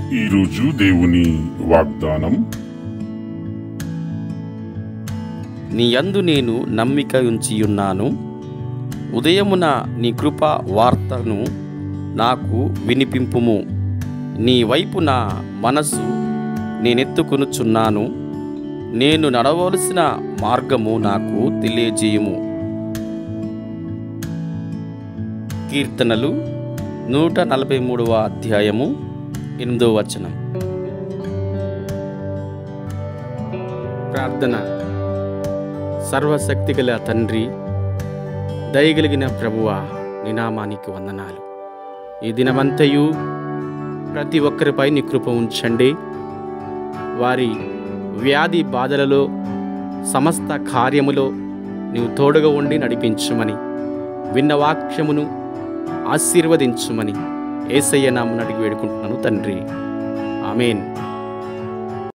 ఈరోజు దేవుని వాగ్దానం నీ యందు నేను నమ్మిక ఉంచియున్నాను ఉదయమున నీ కృప వార్తను నాకు వినిపింపుము నీ వైపు నా మనసు నేనెత్తుకొనుచున్నాను నేను నడవలసిన మార్గము నాకు తెలియజేయుము కీర్తనలు నూట నలభై మూడవ అధ్యాయము ఎనిమిదో వచనం ప్రార్థన సర్వశక్తిగల తండ్రి దయగలిగిన ప్రభువ నినామానికి వందనాలు ఈ దినమంతయు ప్రతి ఒక్కరిపై నీ కృప ఉంచండి వారి వ్యాధి బాధలలో సమస్త కార్యములో నీవు తోడుగా ఉండి నడిపించుమని విన్న వాక్యమును ఆశీర్వదించుమని ఏసయ్య నామని అడిగి వేడుకుంటున్నాను తండ్రి ఆమెన్